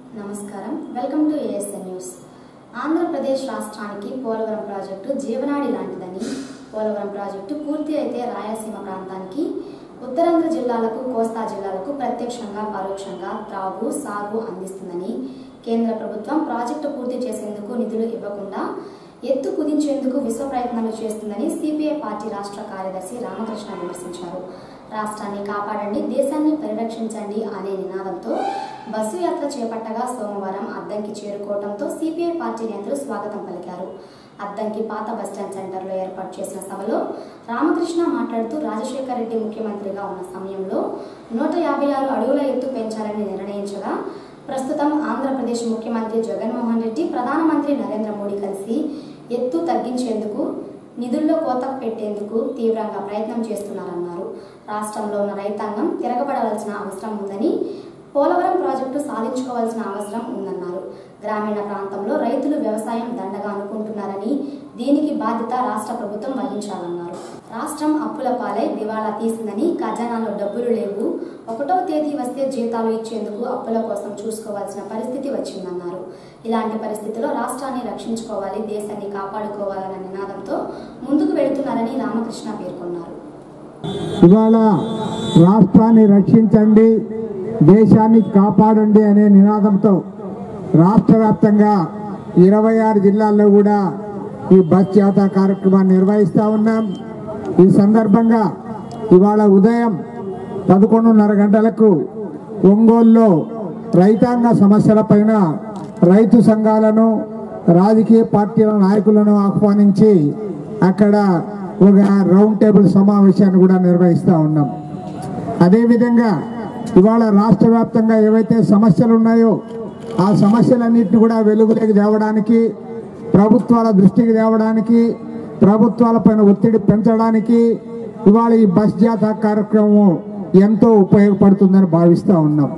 నమస్కారం welcome to ASN news Andhra Pradesh రాష్ట్రానికి Polavaram project జీవనాడి లాంటిదని పోలవరం ప్రాజెక్టు పూర్తి అయితే రాయలసీమ ప్రాంతానికి ఉత్తరాంధ్ర జిల్లాలకు కోస్తా జిల్లాలకు ప్రత్యక్షంగా పరోక్షంగా త్రాగు సాగు అందిస్తుందని కేంద్ర ప్రభుత్వం ప్రాజెక్టు పూర్తి చేసేందుకు నిధులు ఇవ్వకుండా ఎత్తు కుదించేందుకు విశ్వ ప్రయత్నాలు చేస్తుందని సిపిఐ పార్టీ రాష్ట్ర కార్యదర్శి రామకృష్ణ విమర్శించారు రాష్ట్రాన్ని కాపాడండి దేశాన్ని పరిరక్షించండి అనే నినాదంతో బస్సు యాత్ర చేపట్టగా సోమవారం అద్దంకి చేరుకోవడంతో సిపిఐ పార్టీ నేతలు స్వాగతం పలికారు అద్దంకి పాత బస్టాండ్ సెంటర్లో ఏర్పాటు చేసిన సభలో రామకృష్ణ మాట్లాడుతూ రాజశేఖర రెడ్డి ముఖ్యమంత్రిగా ఉన్న సమయంలో నూట యాభై ఆరు అడుగుల ఎత్తు పెంచాలని నిర్ణయించగా ప్రస్తుతం ఆంధ్రప్రదేశ్ ముఖ్యమంత్రి జగన్మోహన్ రెడ్డి ప్రధానమంత్రి నరేంద్ర మోడీ కలిసి ఎత్తు తగ్గించేందుకు నిధుల్లో కోత పెట్టేందుకు తీవ్రంగా ప్రయత్నం చేస్తున్నారన్నారు రాష్ట్రంలో ఉన్న రైతాంగం తిరగబడవలసిన అవసరం ఉందని పోలవరం ప్రాజెక్టు సాధించుకోవాల్సిన అవసరం ఉందన్నారు గ్రామీణ ప్రాంతంలో రైతులు వ్యవసాయం దండగా అనుకుంటున్నారని దీనికి బాధ్యత రాష్ట్ర ప్రభుత్వం వహించాలన్నారు రాష్ట్రం అప్పుల పాలై దివాళా తీసిందని ఖజానాలో డబ్బులు లేవు ఒకటో తేదీ వస్తే జీతాలు ఇచ్చేందుకు అప్పుల కోసం చూసుకోవాల్సిన పరిస్థితి వచ్చిందన్నారు ఇలాంటి పరిస్థితిలో రాష్ట్రాన్ని రక్షించుకోవాలి దేశాన్ని కాపాడుకోవాలన్న నినాదంతో ముందుకు వెళుతున్నారని రామకృష్ణ పేర్కొన్నారు ఇవాళ రాష్ట్రాన్ని రక్షించండి దేశాన్ని కాపాడండి అనే నినాదంతో రాష్ట్ర వ్యాప్తంగా ఇరవై ఆరు జిల్లాల్లో కూడా ఈ బస్ యాత్ర కార్యక్రమాన్ని నిర్వహిస్తూ ఉన్నాం ఈ సందర్భంగా ఇవాళ ఉదయం పదకొండున్నర గంటలకు ఒంగోలులో రైతాంగ సమస్యలపైన రైతు సంఘాలను రాజకీయ పార్టీల నాయకులను ఆహ్వానించి అక్కడ ఒక రౌండ్ టేబుల్ సమావేశాన్ని కూడా నిర్వహిస్తూ ఉన్నాం అదేవిధంగా ఇవాళ రాష్ట్ర వ్యాప్తంగా ఏవైతే సమస్యలు ఉన్నాయో ఆ సమస్యలన్నింటినీ కూడా వెలుగులోకి తేవడానికి ప్రభుత్వాల దృష్టికి తేవడానికి ప్రభుత్వాలపైన ఒత్తిడి పెంచడానికి ఇవాళ ఈ బస్ జాతా కార్యక్రమం ఎంతో ఉపయోగపడుతుందని భావిస్తూ ఉన్నాం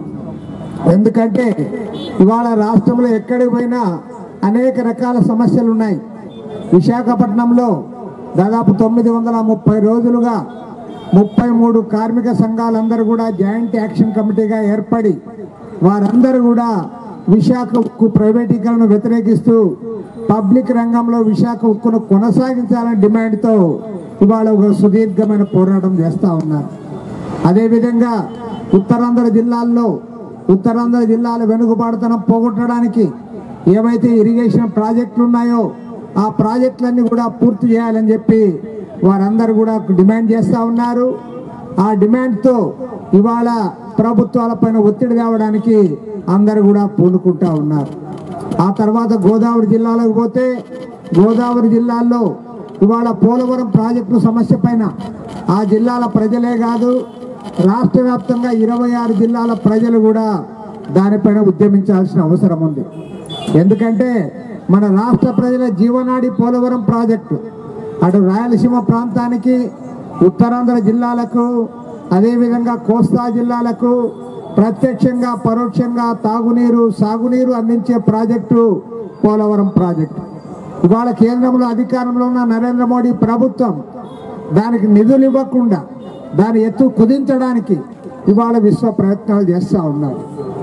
ఎందుకంటే ఇవాళ రాష్ట్రంలో ఎక్కడికి పోయినా అనేక రకాల సమస్యలు ఉన్నాయి విశాఖపట్నంలో దాదాపు తొమ్మిది వందల ముప్పై రోజులుగా ముప్పై మూడు కార్మిక సంఘాలందరూ కూడా జాయింట్ యాక్షన్ కమిటీగా ఏర్పడి వారందరూ కూడా విశాఖ ఉక్కు ప్రైవేటీకరణ వ్యతిరేకిస్తూ పబ్లిక్ రంగంలో విశాఖ ఉక్కును కొనసాగించాలనే డిమాండ్తో ఇవాళ ఒక సుదీర్ఘమైన పోరాటం చేస్తూ ఉన్నారు అదేవిధంగా ఉత్తరాంధ్ర జిల్లాల్లో ఉత్తరాంధ్ర జిల్లాల వెనుకబాటుతనం పోగొట్టడానికి ఏవైతే ఇరిగేషన్ ప్రాజెక్టులు ఉన్నాయో ఆ ప్రాజెక్టులన్నీ కూడా పూర్తి చేయాలని చెప్పి వారందరూ కూడా డిమాండ్ చేస్తూ ఉన్నారు ఆ డిమాండ్తో ఇవాళ ప్రభుత్వాలపైన ఒత్తిడి తేవడానికి అందరూ కూడా పూనుకుంటా ఉన్నారు ఆ తర్వాత గోదావరి జిల్లాలకు పోతే గోదావరి జిల్లాల్లో ఇవాళ పోలవరం ప్రాజెక్టు సమస్య పైన ఆ జిల్లాల ప్రజలే కాదు రాష్ట్ర వ్యాప్తంగా ఇరవై ఆరు జిల్లాల ప్రజలు కూడా దానిపైన ఉద్యమించాల్సిన అవసరం ఉంది ఎందుకంటే మన రాష్ట్ర ప్రజల జీవనాడి పోలవరం ప్రాజెక్టు అటు రాయలసీమ ప్రాంతానికి ఉత్తరాంధ్ర జిల్లాలకు అదేవిధంగా కోస్తా జిల్లాలకు ప్రత్యక్షంగా పరోక్షంగా తాగునీరు సాగునీరు అందించే ప్రాజెక్టు పోలవరం ప్రాజెక్టు ఇవాళ కేంద్రంలో అధికారంలో ఉన్న నరేంద్ర మోడీ ప్రభుత్వం దానికి నిధులు ఇవ్వకుండా దాని ఎత్తు కుదించడానికి ఇవాళ విశ్వ ప్రయత్నాలు చేస్తూ ఉన్నారు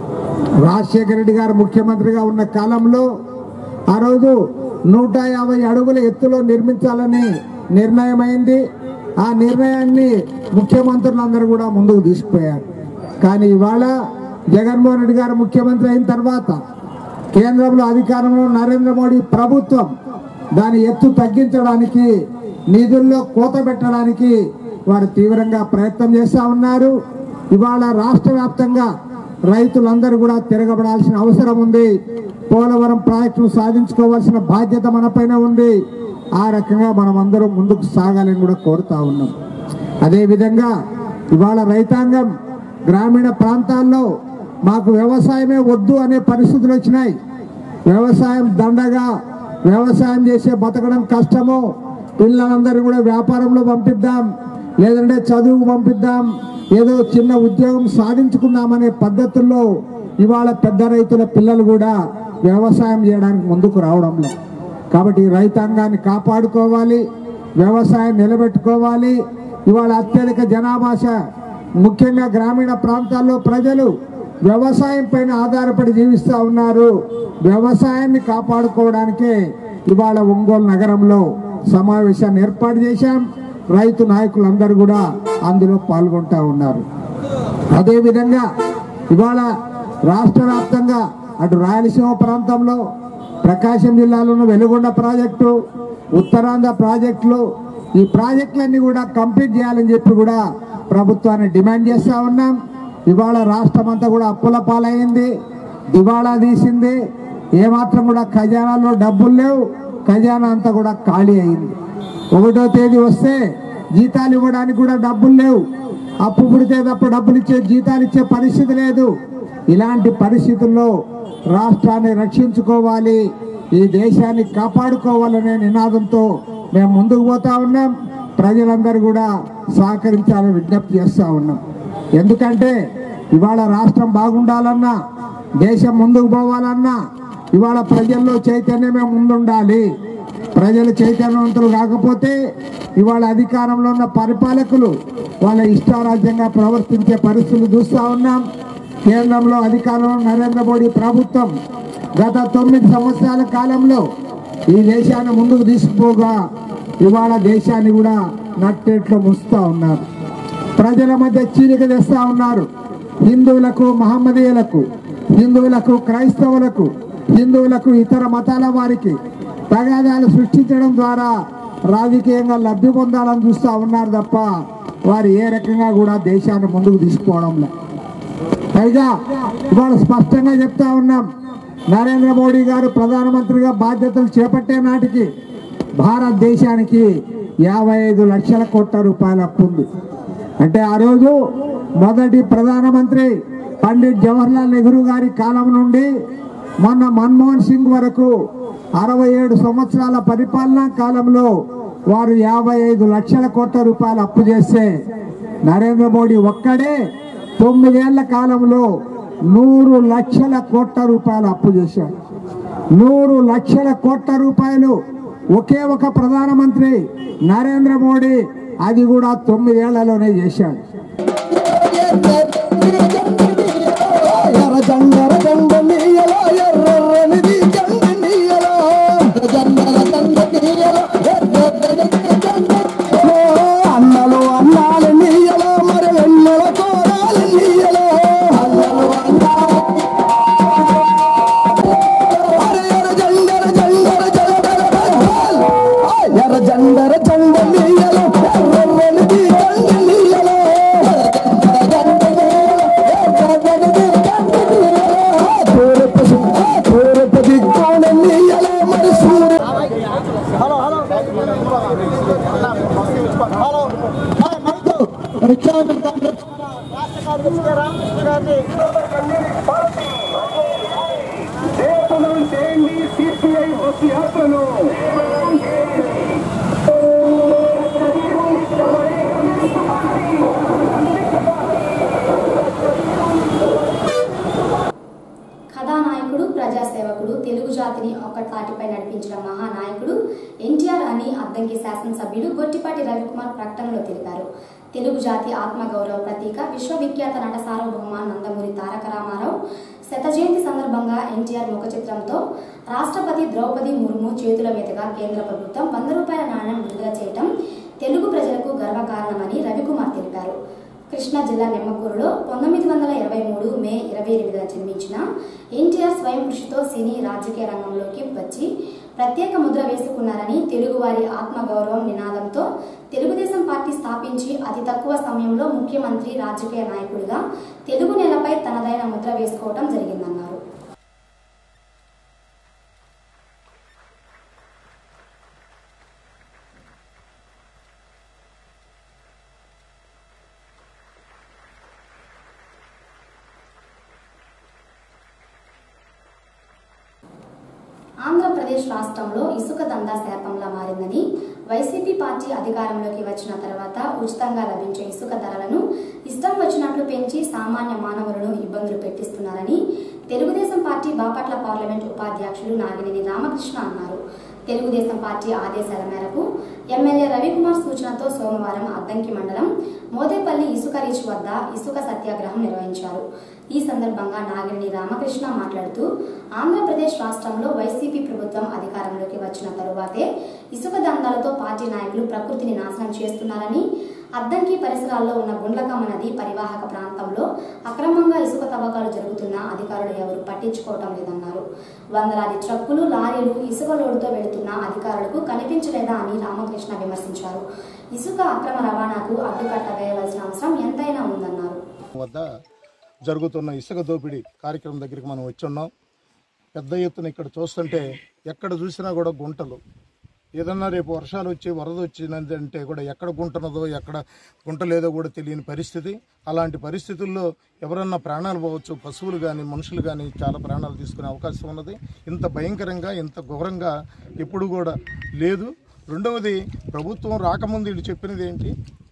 రాజశేఖర రెడ్డి గారు ముఖ్యమంత్రిగా ఉన్న కాలంలో ఆ రోజు నూట యాభై అడుగుల ఎత్తులో నిర్మించాలని నిర్ణయమైంది ఆ నిర్ణయాన్ని ముఖ్యమంత్రులందరూ కూడా ముందుకు తీసుకుపోయారు కానీ ఇవాళ జగన్మోహన్ రెడ్డి గారు ముఖ్యమంత్రి అయిన తర్వాత కేంద్రంలో అధికారంలో నరేంద్ర మోడీ ప్రభుత్వం దాని ఎత్తు తగ్గించడానికి నిధుల్లో కోత పెట్టడానికి వారు తీవ్రంగా ప్రయత్నం చేస్తూ ఉన్నారు ఇవాళ రాష్ట్ర వ్యాప్తంగా రైతులందరూ కూడా తిరగబడాల్సిన అవసరం ఉంది పోలవరం ప్రాజెక్టును సాధించుకోవాల్సిన బాధ్యత మనపైన ఉంది ఆ రకంగా మనం అందరం ముందుకు సాగాలని కూడా కోరుతా ఉన్నాం అదేవిధంగా ఇవాళ రైతాంగం గ్రామీణ ప్రాంతాల్లో మాకు వ్యవసాయమే వద్దు అనే పరిస్థితులు వచ్చినాయి వ్యవసాయం దండగా వ్యవసాయం చేసే బతకడం కష్టము పిల్లలందరూ కూడా వ్యాపారంలో పంపిద్దాం లేదంటే చదువు పంపిద్దాం ఏదో చిన్న ఉద్యోగం సాధించుకుందామనే పద్ధతుల్లో ఇవాళ పెద్ద రైతుల పిల్లలు కూడా వ్యవసాయం చేయడానికి ముందుకు రావడం లేదు కాబట్టి ఈ రైతాంగాన్ని కాపాడుకోవాలి వ్యవసాయం నిలబెట్టుకోవాలి ఇవాళ అత్యధిక జనాభాష ముఖ్యంగా గ్రామీణ ప్రాంతాల్లో ప్రజలు వ్యవసాయం పైన ఆధారపడి జీవిస్తూ ఉన్నారు వ్యవసాయాన్ని కాపాడుకోవడానికే ఇవాళ ఒంగోలు నగరంలో సమావేశాన్ని ఏర్పాటు చేశాం రైతు నాయకులందరూ కూడా అందులో పాల్గొంటా ఉన్నారు అదేవిధంగా ఇవాళ రాష్ట్ర వ్యాప్తంగా అటు రాయలసీమ ప్రాంతంలో ప్రకాశం జిల్లాలోని వెలుగొండ ప్రాజెక్టు ఉత్తరాంధ్ర ప్రాజెక్టులు ఈ ప్రాజెక్టులన్నీ కూడా కంప్లీట్ చేయాలని చెప్పి కూడా ప్రభుత్వాన్ని డిమాండ్ చేస్తా ఉన్నాం ఇవాళ రాష్ట్రం అంతా కూడా అప్పుల పాలైంది దివాళా తీసింది ఏమాత్రం కూడా ఖజానాలో డబ్బులు లేవు ఖజానా అంతా కూడా ఖాళీ అయింది ఒకటో తేదీ వస్తే జీతాలు ఇవ్వడానికి కూడా డబ్బులు లేవు అప్పు పుడితే తప్ప డబ్బులు ఇచ్చే జీతాలు ఇచ్చే పరిస్థితి లేదు ఇలాంటి పరిస్థితుల్లో రాష్ట్రాన్ని రక్షించుకోవాలి ఈ దేశాన్ని కాపాడుకోవాలనే నినాదంతో మేము ముందుకు పోతా ఉన్నాం ప్రజలందరూ కూడా సహకరించాలని విజ్ఞప్తి చేస్తా ఉన్నాం ఎందుకంటే ఇవాళ రాష్ట్రం బాగుండాలన్నా దేశం ముందుకు పోవాలన్నా ఇవాళ ప్రజల్లో చైతన్యమే ముందుండాలి ప్రజలు చైతన్యవంతులు కాకపోతే ఇవాళ అధికారంలో ఉన్న పరిపాలకులు వాళ్ళ ఇష్టారాజ్యంగా ప్రవర్తించే పరిస్థితులు చూస్తా ఉన్నాం కేంద్రంలో అధికారంలో నరేంద్ర మోడీ ప్రభుత్వం గత తొమ్మిది సంవత్సరాల కాలంలో ఈ దేశాన్ని ముందుకు తీసుకుపోగా ఇవాళ దేశాన్ని కూడా నట్టేట్లో ముస్తా ఉన్నారు ప్రజల మధ్య చీలిక తెస్తా ఉన్నారు హిందువులకు మహమ్మదీయులకు హిందువులకు క్రైస్తవులకు హిందువులకు ఇతర మతాల వారికి తగాదాలు సృష్టించడం ద్వారా రాజకీయంగా లబ్ధి పొందాలని చూస్తా ఉన్నారు తప్ప వారు ఏ రకంగా కూడా దేశాన్ని ముందుకు తీసుకుపోవడంలో పైగా ఇవాళ స్పష్టంగా చెప్తా ఉన్నాం నరేంద్ర మోడీ గారు ప్రధానమంత్రిగా బాధ్యతలు చేపట్టే నాటికి భారతదేశానికి యాభై ఐదు లక్షల కోట్ల రూపాయల అప్పు ఉంది అంటే ఆ రోజు మొదటి ప్రధానమంత్రి పండిట్ జవహర్లాల్ నెహ్రూ గారి కాలం నుండి మొన్న మన్మోహన్ సింగ్ వరకు అరవై ఏడు సంవత్సరాల పరిపాలనా కాలంలో వారు యాభై ఐదు లక్షల కోట్ల రూపాయలు అప్పు చేస్తే నరేంద్ర మోడీ ఒక్కడే తొమ్మిదేళ్ల కాలంలో నూరు లక్షల కోట్ల రూపాయలు అప్పు చేశాడు నూరు లక్షల కోట్ల రూపాయలు ఒకే ఒక ప్రధానమంత్రి నరేంద్ర మోడీ అది కూడా తొమ్మిదేళ్లలోనే చేశాడు ఎర్ర జెండర జెండ నీయలో ఎర్రనిది జెండ నీయలో జెండర జెండ నీయలో ఎర్రనిది జెండ ఓ అన్నలు అన్నాలు నీయలో మరి వెన్నెల కోరాలు నీయలో అన్నలు అన్నాలు అరే ఎర్ర జెండర జెండర జెండర బెంగాల్ ఎర్ర జెండర జెండ నీయలో ఎర్రనిది జెండ నీయలో జెండ నీయలో ఎర్రనిది జెండ నీయలో తూర్పు తూర్పు దిక్కున నీయలో మరి సూర్య దేశం చేయండి సిపిఐ బస్సు యాత్రను కథానాయకుడు ప్రజాసేవకుడు తెలుగు జాతిని ఒక్కతాటిపై నడిపించిన మహానాయకుడు ఎన్టీఆర్ అని అద్దంకి శాసనసభ్యుడు గొట్టిపాటి రవికుమార్ ప్రకటనలో తెలిపారు తెలుగు జాతి ఆత్మగౌరవ ప్రతీక విశ్వవిఖ్యాత నట సార్వభౌమ నందమూరి తారక రామారావు శత జయంతి సందర్భంగా ఎన్టీఆర్ ముఖ చిత్రంతో రాష్ట్రపతి ద్రౌపది ముర్ము చేతుల మీదుగా కేంద్ర ప్రభుత్వం వంద రూపాయల నాణ్యం విడుదల చేయటం తెలుగు ప్రజలకు గర్వకారణమని రవికుమార్ తెలిపారు కృష్ణా జిల్లా నిమ్మకూరులో పంతొమ్మిది వందల ఇరవై మూడు మే ఇరవై ఎనిమిదిన జన్మించిన ఎన్టీఆర్ స్వయం కృషితో సినీ రాజకీయ రంగంలోకి వచ్చి ప్రత్యేక ముద్ర వేసుకున్నారని తెలుగువారి ఆత్మగౌరవం నినాదంతో తెలుగుదేశం పార్టీ స్థాపించి అతి తక్కువ సమయంలో ముఖ్యమంత్రి రాజకీయ నాయకుడిగా తెలుగు నేలపై తనదైన ముద్ర వేసుకోవడం జరిగిందన్నారు ఆంధ్రప్రదేశ్ రాష్ట్రంలో ఇసుక దందా శాపంలా మారిందని వైసీపీ పార్టీ అధికారంలోకి వచ్చిన తర్వాత ఉచితంగా లభించే ఇసుక ధరలను ఇష్టం వచ్చినట్లు పెంచి సామాన్య మానవులను ఇబ్బందులు పెట్టిస్తున్నారని తెలుగుదేశం పార్టీ బాపట్ల పార్లమెంట్ ఉపాధ్యక్షులు నాగినేని రామకృష్ణ అన్నారు తెలుగుదేశం పార్టీ ఆదేశాల మేరకు ఎమ్మెల్యే రవికుమార్ సూచనతో సోమవారం అద్దంకి మండలం మోదేపల్లి ఇసుక రీచ్ వద్ద ఇసుక సత్యాగ్రహం నిర్వహించారు ఈ సందర్భంగా నాగిరెడ్డి రామకృష్ణ మాట్లాడుతూ ఆంధ్రప్రదేశ్ రాష్ట్రంలో వైసీపీ ప్రభుత్వం అధికారంలోకి వచ్చిన తరువాతే ఇసుక దందాలతో పార్టీ నాయకులు ప్రకృతిని నాశనం చేస్తున్నారని అద్దంకి పరిసరాల్లో ఉన్న గుండ్లకమ్మ నది పరివాహక ప్రాంతంలో అక్రమంగా ఇసుక తవ్వకాలు జరుగుతున్నా అధికారులు ఎవరు పట్టించుకోవటం లేదన్నారు వందలాది ట్రక్కులు లారీలు ఇసుక లోడుతో వెళుతున్న అధికారులకు కనిపించలేదా అని రామకృష్ణ విమర్శించారు ఇసుక అక్రమ రవాణాకు అడ్డుకట్ట వేయవలసిన అవసరం ఎంతైనా ఉందన్నారు వద్ద జరుగుతున్న ఇసుక దోపిడీ కార్యక్రమం దగ్గరికి మనం వచ్చి ఉన్నాం పెద్ద ఎత్తున ఇక్కడ చూస్తుంటే ఎక్కడ చూసినా కూడా గుంటలు ఏదన్నా రేపు వర్షాలు వచ్చి వరద వచ్చిందంటే కూడా ఎక్కడ గుంటనదో ఎక్కడ గుంట లేదో కూడా తెలియని పరిస్థితి అలాంటి పరిస్థితుల్లో ఎవరన్నా ప్రాణాలు పోవచ్చు పశువులు కానీ మనుషులు కానీ చాలా ప్రాణాలు తీసుకునే అవకాశం ఉన్నది ఇంత భయంకరంగా ఇంత ఘోరంగా ఎప్పుడు కూడా లేదు రెండవది ప్రభుత్వం రాకముందు వీళ్ళు చెప్పినది ఏంటి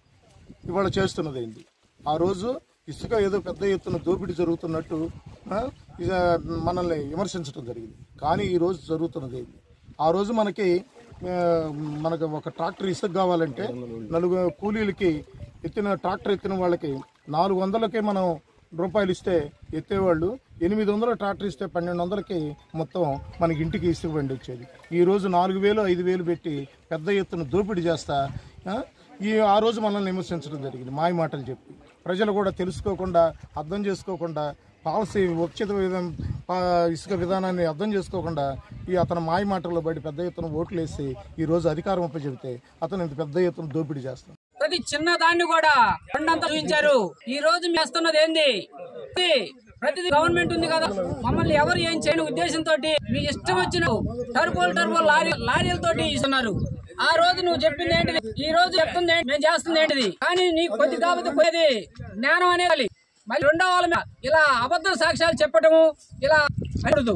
ఇవాళ చేస్తున్నది ఏంటి ఆ రోజు ఇసుక ఏదో పెద్ద ఎత్తున దోపిడీ జరుగుతున్నట్టు ఆ, ఇక మనల్ని విమర్శించడం జరిగింది కానీ ఈ రోజు జరుగుతున్నది ఏంటి ఆ రోజు మనకి ఆ, మనకు ఒక ట్రాక్టర్ ఇసుక కావాలంటే నలుగురు కూలీలకి ఎత్తిన ట్రాక్టర్ ఎత్తిన వాళ్ళకి నాలుగు వందలకే మనం రూపాయలు ఇస్తే ఎత్తేవాళ్ళు ఎనిమిది వందల ట్రాక్టర్ ఇస్తే పన్నెండు వందలకి మొత్తం మనకి ఇంటికి ఇసుక బండి వచ్చేది ఈ రోజు నాలుగు వేలు ఐదు వేలు పెట్టి పెద్ద ఎత్తున దోపిడీ చేస్తా ఆ, ఈ ఆ రోజు మనల్ని విమర్శించడం జరిగింది మాయ మాటలు చెప్పి ప్రజలు కూడా తెలుసుకోకుండా అర్థం చేసుకోకుండా పాలసీ ఉచిత విధానం పా- ఇసుక విధానాన్ని అర్థం చేసుకోకుండా ఈ అతను మాయ మాటల్లో బయట పెద్ద ఎత్తున ఓట్లు వేసి ఈ రోజు అధికారం అప్పచెబితే అతను ఇంత పెద్ద ఎత్తున దోపిడీ చేస్తాం ప్రతి చిన్న దాన్ని కూడా రెండంతా చూపించారు ఈ రోజు మేము చేస్తున్నది ఏంది ఇది ప్రతిది గవర్నమెంట్ ఉంది కదా మమ్మల్ని ఎవరు ఏం చేయని ఉద్దేశంతో మీ ఇష్టం వచ్చిన టర్బోల్ టర్బోల్ లారీ లారీలతోటి ఇస్తున్నారు ఆ రోజు నువ్వు చెప్పింది ఏంటిది ఈ రోజు చెప్తుంది ఏంటి? మేము చేస్తుంది ఏంటిది కానీ నీకు కొద్ది కాకపోతే పోయేది జ్ఞానం అనేది మళ్ళీ రెండో వాళ్ళ మీద ఇలా అబద్ధ సాక్ష్యాలు చెప్పటము ఇలా అనకూడదు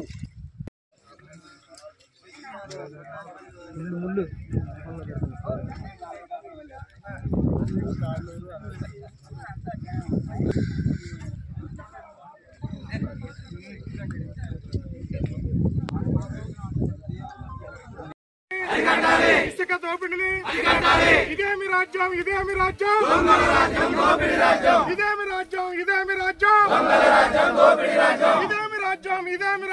ఇసుక దోపిడిని ఇదేమి రాజ్యం ఇదేమి రాజ్యం ఇదేమి రాజ్యం ఇదేమి రాజ్యం ఇదేమి రాజ్యం ఇదేమి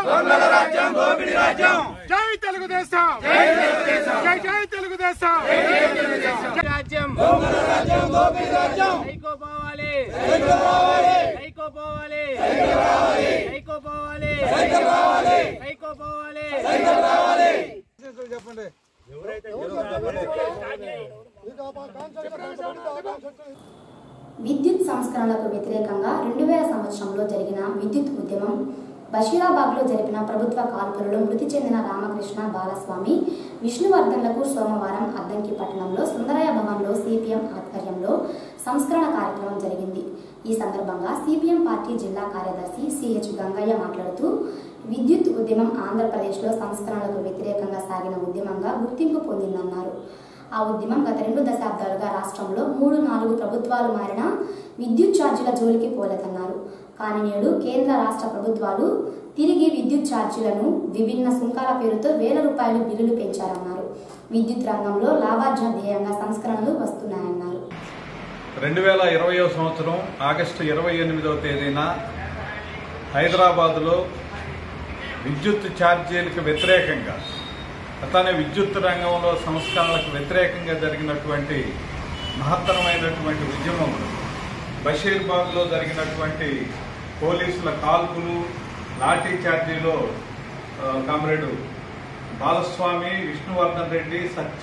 రాజ్యం జై తెలుగుదేశం జై జై తెలుగుదేశం రాజ్యం సైకో పోవాలి సైకో పోవాలి సైకో పోవాలి సైకో పోవాలి విద్యుత్ సంస్కరణలకు వ్యతిరేకంగా రెండు వేల సంవత్సరంలో జరిగిన విద్యుత్ ఉద్యమం బషీరాబాద్లో జరిపిన ప్రభుత్వ కాల్పులలో మృతి చెందిన రామకృష్ణ బాలస్వామి విష్ణువర్ధన్లకు సోమవారం అద్దంకి పట్టణంలో సుందరయ్య భవన్లో సిపిఎం ఆధ్వర్యంలో సంస్కరణ కార్యక్రమం జరిగింది ఈ సందర్భంగా సిపిఎం పార్టీ జిల్లా కార్యదర్శి సిహెచ్ గంగయ్య మాట్లాడుతూ విద్యుత్ ఉద్యమం ఆంధ్రప్రదేశ్లో సంస్కరణలకు వ్యతిరేకంగా సాగిన ఉద్యమంగా గుర్తింపు పొందిందన్నారు ఆ ఉద్యమం గత రెండు దశాబ్దాలుగా రాష్ట్రంలో మూడు నాలుగు ప్రభుత్వాలు మారినా విద్యుత్ ఛార్జీల జోలికి పోలేదన్నారు కానీ నేడు కేంద్ర రాష్ట్ర ప్రభుత్వాలు తిరిగి విద్యుత్ ఛార్జీలను విభిన్న సుంకాల పేరుతో వేల రూపాయలు బిల్లులు పెంచారన్నారు విద్యుత్ రంగంలో లాభార్జన ధ్యేయంగా సంస్కరణలు వస్తున్నాయన్నారు రెండు వేల ఇరవయో సంవత్సరం ఆగస్టు ఇరవై ఎనిమిదవ తేదీన హైదరాబాదులో విద్యుత్ ఛార్జీలకు వ్యతిరేకంగా అట్లానే విద్యుత్ రంగంలో సంస్కరణలకు వ్యతిరేకంగా జరిగినటువంటి మహత్తరమైనటువంటి ఉద్యమములు బషీర్బాగ్లో జరిగినటువంటి పోలీసుల కాల్పులు లాఠీ చార్జీలో ఆ, కామ్రేడు బాలస్వామి విష్ణువర్ధన్ రెడ్డి సత్య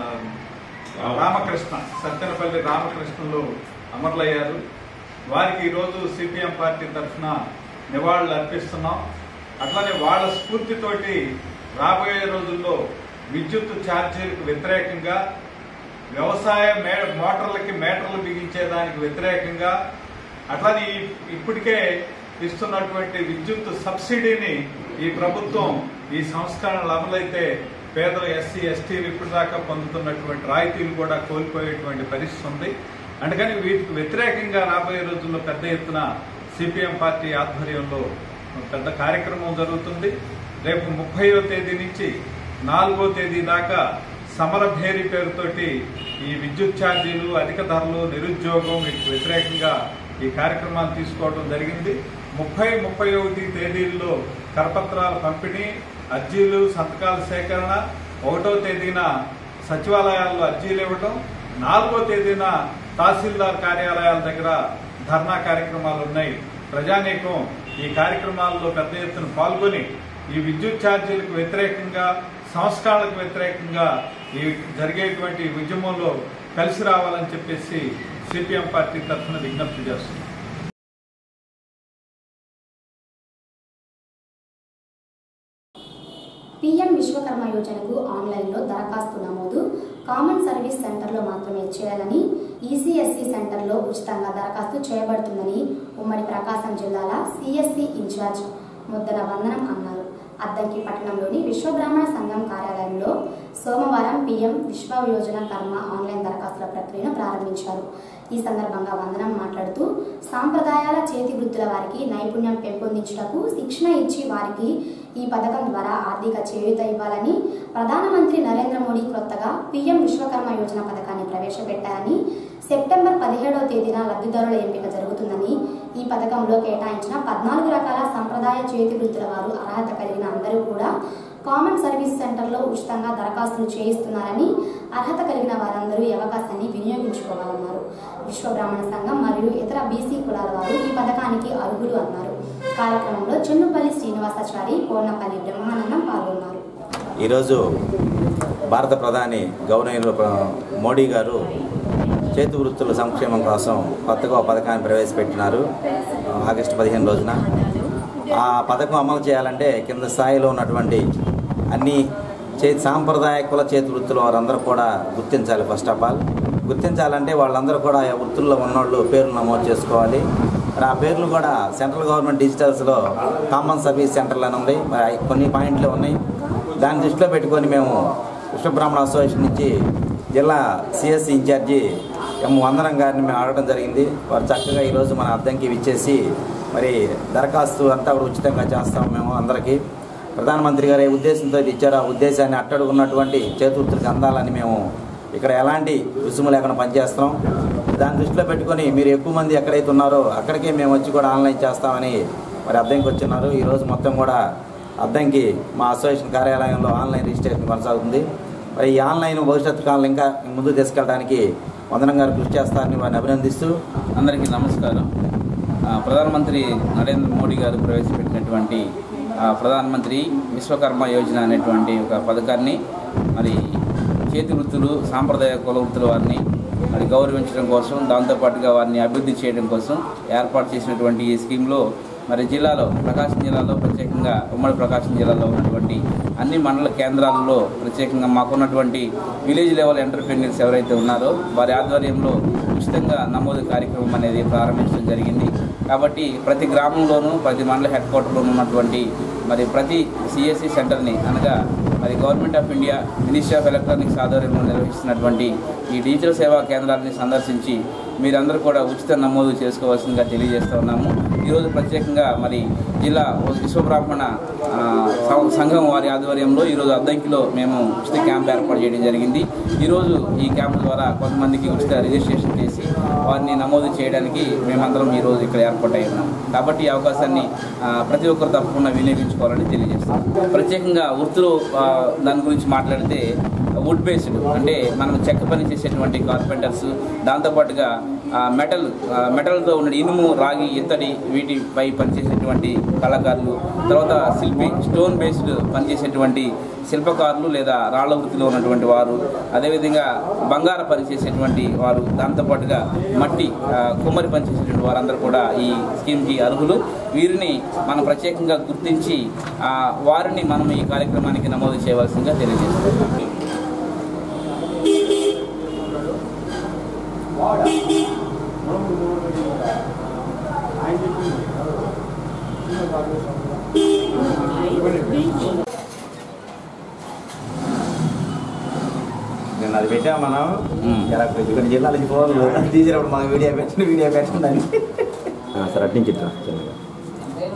ఆ, రామకృష్ణ సత్యనపల్లి రామకృష్ణలు అమరులయ్యారు వారికి ఈరోజు సిపిఎం పార్టీ తరఫున నివాళులు అర్పిస్తున్నాం అట్లానే వాళ్ళ స్ఫూర్తితోటి రాబోయే రోజుల్లో విద్యుత్ ఛార్జీలకు వ్యతిరేకంగా వ్యవసాయ మే మోటార్లకి మేటర్లు బిగించేదానికి వ్యతిరేకంగా అట్లానే ఈ- ఇప్పటికే ఇస్తున్నటువంటి విద్యుత్ సబ్సిడీని ఈ ప్రభుత్వం ఈ సంస్కరణలు అమలైతే పేదల ఎస్సీ ఎస్టీలు ఇప్పటిదాకా పొందుతున్నటువంటి రాయితీలు కూడా కోల్పోయేటువంటి పరిస్థితి ఉంది అందుకని వీటికి వ్యతిరేకంగా రాబోయే రోజుల్లో పెద్ద ఎత్తున సిపిఎం పార్టీ ఆధ్వర్యంలో పెద్ద కార్యక్రమం జరుగుతుంది రేపు ముప్పైవ తేదీ నుంచి నాలుగో తేదీ దాకా సమరభేరి పేరుతోటి ఈ విద్యుత్ ఛార్జీలు అధిక ధరలు నిరుద్యోగం వీటికి వ్యతిరేకంగా ఈ కార్యక్రమాలు తీసుకోవడం జరిగింది ముప్పై ముప్పై ఒకటి తేదీల్లో కరపత్రాల పంపిణీ అర్జీలు సంతకాల సేకరణ ఒకటో తేదీన సచివాలయాల్లో అర్జీలు ఇవ్వటం నాలుగో తేదీన తహసీల్దార్ కార్యాలయాల దగ్గర ధర్నా కార్యక్రమాలు ఉన్నాయి ప్రజానీకం ఈ కార్యక్రమాల్లో పెద్ద ఎత్తున పాల్గొని ఈ విద్యుత్ ఛార్జీలకు వ్యతిరేకంగా సంస్కరణలకు వ్యతిరేకంగా ఈ జరిగేటువంటి ఉద్యమంలో కలిసి రావాలని చెప్పేసి సిపిఎం పార్టీ తరఫున విజ్ఞప్తి చేస్తుంది పీఎం విశ్వకర్మ యోజనకు ఆన్లైన్లో దరఖాస్తు నమోదు కామన్ సర్వీస్ సెంటర్లో మాత్రమే చేయాలని ఈసీఎస్సీ సెంటర్లో ఉచితంగా దరఖాస్తు చేయబడుతుందని ఉమ్మడి ప్రకాశం జిల్లాల సిఎస్సి ఇన్ఛార్జ్ ముద్దన వందనం అన్నారు అద్దంకి పట్టణంలోని విశ్వబ్రాహ్మణ సంఘం కార్యాలయంలో సోమవారం పీఎం విశ్వ యోజన కర్మ ఆన్లైన్ దరఖాస్తుల ప్రక్రియను ప్రారంభించారు ఈ సందర్భంగా వందనం మాట్లాడుతూ సాంప్రదాయాల చేతి వృత్తుల వారికి నైపుణ్యం పెంపొందించుటకు శిక్షణ ఇచ్చి వారికి ఈ పథకం ద్వారా ఆర్థిక చేయూత ఇవ్వాలని ప్రధానమంత్రి నరేంద్ర మోడీ కొత్తగా పీఎం విశ్వకర్మ యోజన పథకాన్ని ప్రవేశపెట్టారని సెప్టెంబర్ పదిహేడవ తేదీన లబ్ధిదారుల ఎంపిక జరుగుతుందని ఈ పథకంలో కేటాయించిన పద్నాలుగు రకాల సంప్రదాయ చేతి వృత్తుల వారు అర్హత కలిగిన అందరూ కూడా కామన్ సర్వీస్ సెంటర్లో ఉచితంగా దరఖాస్తులు చేయిస్తున్నారని అర్హత కలిగిన వారందరూ ఈ అవకాశాన్ని వినియోగించుకోవాలన్నారు విశ్వ బ్రాహ్మణ సంఘం మరియు ఇతర బీసీ కులాల వారు ఈ పథకానికి అర్హులు అన్నారు కార్యక్రమంలో చెన్నుపల్లి శ్రీనివాసాచారి కోనపల్లి బ్రహ్మానందం పాల్గొన్నారు ఈరోజు భారత ప్రధాని గవర్నర్ మోడీ గారు చేతి వృత్తుల సంక్షేమం కోసం కొత్తగా ఒక పథకాన్ని ప్రవేశపెట్టినారు ఆగస్టు పదిహేను రోజున ఆ పథకం అమలు చేయాలంటే కింద స్థాయిలో ఉన్నటువంటి అన్ని చేతి సాంప్రదాయ కుల చేతి వృత్తుల వారందరూ కూడా గుర్తించాలి ఫస్ట్ ఆఫ్ ఆల్ గుర్తించాలంటే వాళ్ళందరూ కూడా ఆ వృత్తుల్లో ఉన్నోళ్ళు పేర్లు నమోదు చేసుకోవాలి మరి ఆ పేర్లు కూడా సెంట్రల్ గవర్నమెంట్ డిజిటల్స్లో కామన్ సర్వీస్ సెంటర్లు అని ఉంది మరి అవి కొన్ని పాయింట్లు ఉన్నాయి దాన్ని దృష్టిలో పెట్టుకొని మేము విశ్వబ్రాహ్మణ అసోసియేషన్ నుంచి జిల్లా సిఎస్సి ఇన్ఛార్జి ఎం వందనం గారిని మేము అడగడం జరిగింది వారు చక్కగా ఈరోజు మన అద్దంకి ఇచ్చేసి మరి దరఖాస్తు అంతా కూడా ఉచితంగా చేస్తాం మేము అందరికీ ప్రధానమంత్రి గారు ఏ ఉద్దేశంతో ఇది ఇచ్చారో ఆ ఉద్దేశాన్ని అట్టడుగున్నటువంటి చేతుర్తులకు అందాలని మేము ఇక్కడ ఎలాంటి రుసుము లేకుండా పనిచేస్తాం దాన్ని దృష్టిలో పెట్టుకొని మీరు ఎక్కువ మంది ఎక్కడైతే ఉన్నారో అక్కడికే మేము వచ్చి కూడా ఆన్లైన్ చేస్తామని మరి అద్దంకి వచ్చిన్నారు ఈరోజు మొత్తం కూడా అద్దంకి మా అసోసియేషన్ కార్యాలయంలో ఆన్లైన్ రిజిస్ట్రేషన్ కొనసాగుతుంది మరి ఈ ఆన్లైన్ భవిష్యత్తు కాలం ఇంకా ముందుకు తీసుకెళ్ళడానికి వందనం గారు కృషి చేస్తారని వారిని అభినందిస్తూ అందరికీ నమస్కారం ఆ, ప్రధానమంత్రి నరేంద్ర మోడీ గారు ప్రవేశపెట్టినటువంటి ఆ, ప్రధానమంత్రి విశ్వకర్మ యోజన అనేటువంటి ఒక పథకాన్ని మరి చేతి వృత్తులు సాంప్రదాయ కుల వృత్తుల వారిని మరి గౌరవించడం కోసం దాంతోపాటుగా వారిని అభివృద్ధి చేయడం కోసం ఏర్పాటు చేసినటువంటి ఈ స్కీమ్లో మరి జిల్లాలో ప్రకాశం జిల్లాలో ప్రత్యేకంగా ఉమ్మడి ప్రకాశం జిల్లాలో ఉన్నటువంటి అన్ని మండల కేంద్రాలలో ప్రత్యేకంగా మాకున్నటువంటి విలేజ్ లెవెల్ ఎంటర్ప్రెన్యూర్స్ ఎవరైతే ఉన్నారో వారి ఆధ్వర్యంలో ఉచితంగా నమోదు కార్యక్రమం అనేది ప్రారంభించడం జరిగింది కాబట్టి ప్రతి గ్రామంలోనూ ప్రతి మండల హెడ్ క్వార్టర్లోనూ ఉన్నటువంటి మరి ప్రతి సిఎస్సి సెంటర్ని అనగా మరి government of India ministry of electronics ఆధ్వర్యంలో నిర్వహిస్తున్నటువంటి ఈ డిజిటల్ సేవా కేంద్రాన్ని సందర్శించి మీరందరూ కూడా ఉచిత నమోదు చేసుకోవాల్సిందిగా తెలియజేస్తూ ఉన్నాము ఈరోజు ప్రత్యేకంగా మరి జిల్లా విశ్వబ్రాహ్మణ ఆ, సం- సంఘం వారి ఆధ్వర్యంలో ఈరోజు అద్దంకిలో మేము ఉచిత క్యాంప్ ఏర్పాటు చేయడం జరిగింది ఈరోజు ఈ క్యాంప్ ద్వారా కొంతమందికి ఉచిత రిజిస్ట్రేషన్ చేసి వారిని నమోదు చేయడానికి మేమందరం ఈరోజు ఇక్కడ ఏర్పాటు అయి ఉన్నాం కాబట్టి ఈ అవకాశాన్ని ఆ, ప్రతి ఒక్కరు తప్పకుండా వినియోగించుకోవాలని తెలియజేస్తాం ప్రత్యేకంగా వృత్తులు ఆ, దాని గురించి మాట్లాడితే వుడ్ బేస్డ్ అంటే మనం చెక్క పని చేసేటువంటి కార్పెంటర్స్ దాంతోపాటుగా ఆ, మెటల్ ఆ, మెటల్తో ఉన్న ఇనుము రాగి ఇత్తడి వీటిపై పనిచేసేటువంటి కళాకారులు తర్వాత శిల్పి స్టోన్ బేస్డ్ పనిచేసేటువంటి శిల్పకారులు లేదా రాళ్ల వృత్తిలో ఉన్నటువంటి వారు అదేవిధంగా బంగార పని చేసేటువంటి వారు దాంతోపాటుగా మట్టి ఆ, కుమ్మరి పని చేసేటువంటి వారందరూ కూడా ఈ స్కీమ్కి అర్హులు వీరిని మనం ప్రత్యేకంగా గుర్తించి ఆ, వారిని మనం ఈ కార్యక్రమానికి నమోదు చేయవలసిందిగా తెలియజేస్తున్నాం నేను అది పెట్టాం మనం ఇలా కొన్ని జిల్లాల నుంచి ఫోన్లు తీసినప్పుడు మాకు వీడియో పెట్టండి వీడియో పెట్టండి అని సరే అట్నుంచి ఇట్లా చిన్నగా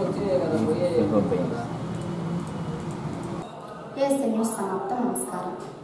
ఏఎస్ఎన్ న్యూస్ సమాప్తం నమస్కారం